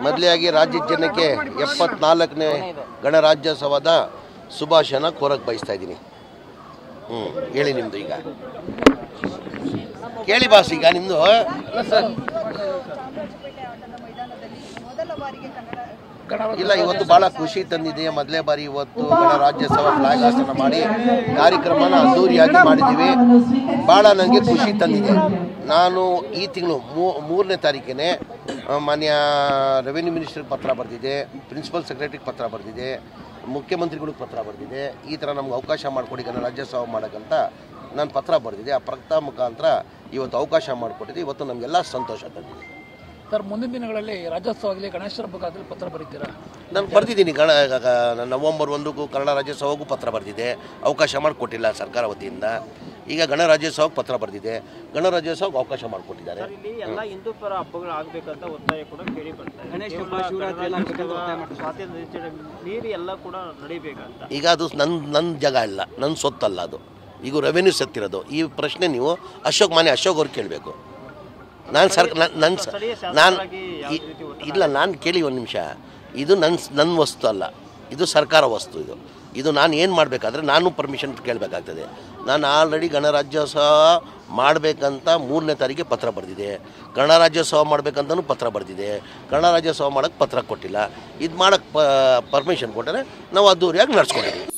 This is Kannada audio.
ಮೊದಲಾಗಿ ರಾಜ್ಯದ ಜನಕ್ಕೆ ಎಪ್ಪತ್ನಾಲ್ಕನೇ ಗಣರಾಜ್ಯೋತ್ಸವದ ಶುಭಾಶಯನ ಕೋರಕ್ಕೆ ಬಯಸ್ತಾ ಇದ್ದೀನಿ ಹ್ಞೂ ಹೇಳಿ ನಿಮ್ಮದು ಈಗ ಕೇಳಿ ಬಾಸ್ ಈಗ ನಿಮ್ಮದು ಮೊದಲ ಬಾರಿಗೆ ಕನ್ನಡ ಇಲ್ಲ ಇವತ್ತು ಭಾಳ ಖುಷಿ ತಂದಿದೆ ಮೊದಲೇ ಬಾರಿ ಇವತ್ತು ಗಣರಾಜ್ಯೋತ್ಸವ ಫ್ಲಾಗ್ ಹಾಸನ ಮಾಡಿ ಕಾರ್ಯಕ್ರಮನ ಅದ್ದೂರಿಯಾಗಿ ಮಾಡಿದ್ದೀವಿ ಭಾಳ ನನಗೆ ಖುಷಿ ತಂದಿದೆ ನಾನು ಈ ತಿಂಗಳು ಮೂರನೇ ತಾರೀಕಿನೇ ಆ, ಮಾನ್ಯ ರೆವೆನ್ಯೂ ಮಿನಿಸ್ಟ್ರಿಗೆ ಪತ್ರ ಬರೆದಿದೆ ಪ್ರಿನ್ಸಿಪಲ್ ಸೆಕ್ರೆಟರಿಗೆ ಪತ್ರ ಬರೆದಿದೆ ಮುಖ್ಯಮಂತ್ರಿಗಳಿಗೆ ಪತ್ರ ಬರೆದಿದೆ ಈ ಥರ ನಮ್ಗೆ ಅವಕಾಶ ಮಾಡಿಕೊಡಿ ಗಣರಾಜ್ಯೋತ್ಸವ ಮಾಡೋಕ್ಕಂತ ನಾನು ಪತ್ರ ಬರೆದಿದೆ ಆ ಪತ್ರ ಮುಖಾಂತರ ಇವತ್ತು ಅವಕಾಶ ಮಾಡಿಕೊಟ್ಟಿದೆ ಇವತ್ತು ನಮಗೆಲ್ಲ ಸಂತೋಷ ತಂದಿದೆ ಸರ್ ಮುಂದಿನ ದಿನಗಳಲ್ಲಿ ರಾಜ್ಯೋತ್ಸವ ಆಗಲಿ ಗಣೇಶ ಹಬ್ಬಕ್ಕಾಗಲಿ ಪತ್ರ ಬರೀತೀರಾ ನಾನು ಬರ್ದಿದ್ದೀನಿ ಗಣ ಗ- ನವಂಬರ್ ಒಂದಕ್ಕೂ ಕನ್ನಡ ರಾಜ್ಯೋತ್ಸವಕ್ಕೂ ಪತ್ರ ಬರೆದಿದೆ ಅವಕಾಶ ಮಾಡಿಕೊಟ್ಟಿಲ್ಲ ಸರ್ಕಾರ ವತಿಯಿಂದ ಈಗ ಗಣರಾಜ್ಯೋತ್ಸವಕ್ಕೆ ಪತ್ರ ಬರೆದಿದೆ ಗಣರಾಜ್ಯೋತ್ಸವಕ್ಕೆ ಅವಕಾಶ ಮಾಡಿಕೊಟ್ಟಿದ್ದಾರೆ ಇಲ್ಲಿ ಎಲ್ಲ ಹಿಂದೂ ಪರ ಹಬ್ಬಗಳು ಆಗ್ಬೇಕಂತ ಒತ್ತಾಯ ಕೂಡ ಕೇಳಿ ಬರ್ತಾ ಇದೆ ಕೇವಲ ಸ್ವಾತಂತ್ರ್ಯ ದಿನಾಚರಣೆ ಮೀರಿ ಎಲ್ಲ ಕೂಡ ನಡಿಬೇಕಂತ ಈಗ ಅದು ನನ್ನ ನನ್ನ ಜಾಗ ಇಲ್ಲ ನನ್ನ ಸೊತ್ತಲ್ಲ ಅದು ಈಗ ರೆವೆನ್ಯೂ ಸತ್ತಿರೋದು ಈ ಪ್ರಶ್ನೆ ನೀವು ಅಶೋಕ್ ಮಾನ್ಯ ಅಶೋಕ್ ಅವ್ರು ಕೇಳಬೇಕು ನಾನು ಸರ್ ನನ್ನ ನಾನು ಇಲ್ಲ ನಾನು ಕೇಳಿ ಒಂದು ನಿಮಿಷ ಇದು ನನ್ನ ನನ್ನ ವಸ್ತು ಅಲ್ಲ ಇದು ಸರ್ಕಾರ ವಸ್ತು ಇದು ಇದು ನಾನು ಏನು ಮಾಡಬೇಕಾದ್ರೆ ನಾನು ಪರ್ಮಿಷನ್ ಕೇಳಬೇಕಾಗ್ತದೆ ನಾನು ಆಲ್ರೆಡಿ ಗಣರಾಜ್ಯೋತ್ಸವ ಮಾಡಬೇಕಂತ ಮೂರನೇ ತಾರೀಕಿಗೆ ಪತ್ರ ಬರೆದಿದೆ ಗಣರಾಜ್ಯೋತ್ಸವ ಮಾಡಬೇಕಂತನೂ ಪತ್ರ ಬರೆದಿದೆ ಗಣರಾಜ್ಯೋತ್ಸವ ಮಾಡೋಕ್ಕೆ ಪತ್ರ ಕೊಟ್ಟಿಲ್ಲ ಇದು ಮಾಡೋಕ್ಕೆ ಪರ್ಮಿಷನ್ ಕೊಟ್ಟರೆ ನಾವು ಅದ್ದೂರಿಯಾಗಿ ನಡ್ಸ್ಕೊಂಡಿದ್ದೀವಿ